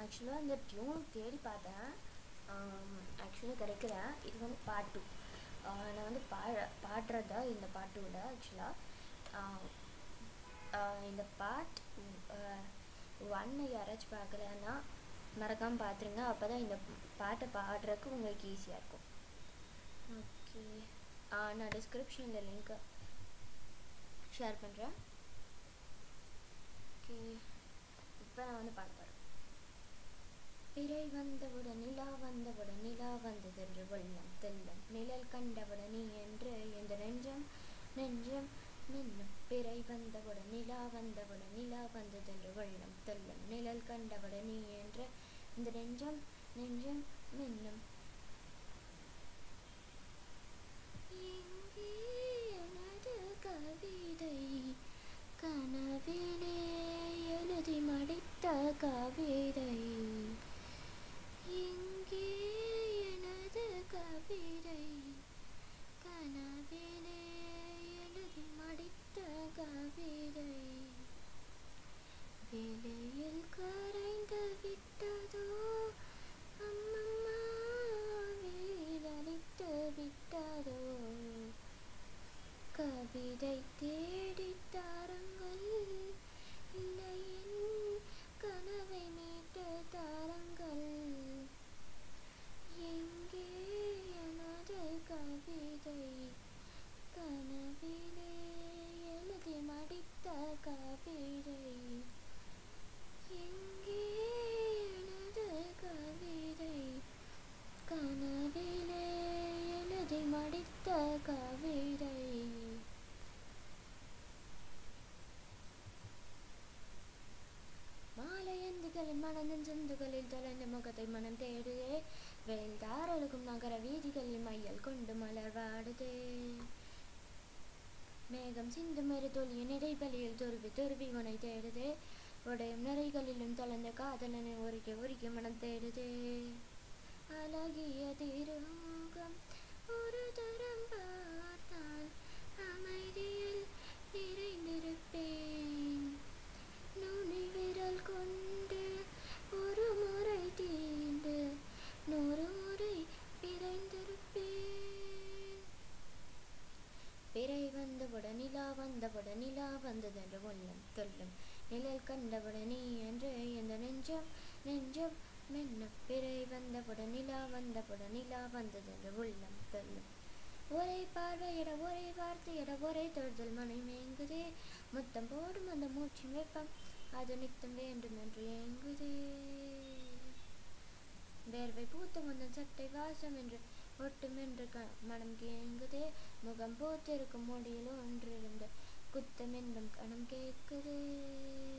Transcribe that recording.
ஆக்சுவலாக இந்த டியூன் தேடி பார்த்தேன் ஆக்சுவலாக கிடைக்கல இது வந்து பார்ட் டூ நான் வந்து பா பாடுறது தான் இந்த பாட்டோட ஆக்சுவலாக இந்த பாட் ஒன்னை யாராச்சும் பார்க்கலன்னா மறக்காமல் பார்த்துருங்க அப்போ தான் இந்த பாட்டை பாடுறதுக்கு உங்களுக்கு ஈஸியாக இருக்கும் ஓகே நான் டிஸ்கிரிப்ஷனில் லிங்க்கை ஷேர் பண்ணுறேன் ஓகே இப்போ நான் வந்து பாட போகிறேன் பிறை வந்தவுடன் நிலா வந்தவுடன் நிலா வந்ததென்று வெள்ளம் தெல்லம் நிழல் கண்டவுடன் நீ என்று எந்த நெஞ்சம் நெஞ்சம் மின்னும் பிறை வந்தவுடன் நிலா வந்தவுடன் நிலா வந்ததென்று வெள்ளம் தெல்லம் நிழல் கண்டவுடன் நீ என்று இந்த நெஞ்சம் நெஞ்சம் மின்னும் எங்கே எனது கவிதை கனவிலே எழுதி மடித்த கவிதை எங்கே எனது கவிதை கனவிலே எழுதி மடித்த கவிதை வெளியில் கரைந்து விட்டதோ அம்மம்மா வேதளித்து விட்டதோ கவிதை தேடி தாருங்கள் இல்லை என் கனவை மீட்டு தாருங்கள் எங்கே எனது கவிதை கனவிலே எழுதி மடித்த கவிதை எங்கே எனது கவிதை கனவிலே எழுதி மடித்த கவிதை மாலையந்துகளின் மனதின் சிந்துகளில் தொலைந்த முகத்தை மனம் தேடுதே வெயில் தாரலுக்கும் நகர வீதிகளில் மையல் கொண்டு மலர் வாடுதே மேகம் சிந்து மறு தொழியின் இடைவெளியில் துருவி துருவி உனை தேடுதே உடையும் நிறைகளிலும் தொலைந்த காதலனை உருக்கி உருக்கி மனம் தேடுதே அழகிய திருமுகம் ஒரு தரம் பார்த்தால் அமைதியில் நிறைந்திருப்பேன் நுனி விரல் கொண்டு ஒரு முறை தீண்டு நூறு முறை பிறைந்திருப்பேன் பிறை வந்தவுடன் நிலா வந்தவுடன் நிலா வந்ததென்று உள்ளம் தொல்லும் நிழல் கண்டவுடன் நீ என்று எந்த நெஞ்சம் நெஞ்சம் மின்னும் பிறை வந்தவுடன் நிலா வந்தவுடன் நிலா வந்ததென்று உள்ளம் தொல்லும் ஒரே பார்வையிட ஒரே வார்த்தையிட ஒரே தொழுதல் மனை மேங்குதே முத்தம் போடும் அந்த மூச்சின் வெப்பம் அது நித்தம் வேண்டும் என்று ஏங்குதே வேர்வை பூத்த முந்தன் சட்டை வாசம் என்று ஒட்டும் என்று க- மனம் கேங்குதே முகம் பூத்திருக்கும் முடியில் ஒன்றிருந்த குத்தம் என்பம் கணம் கேட்குதே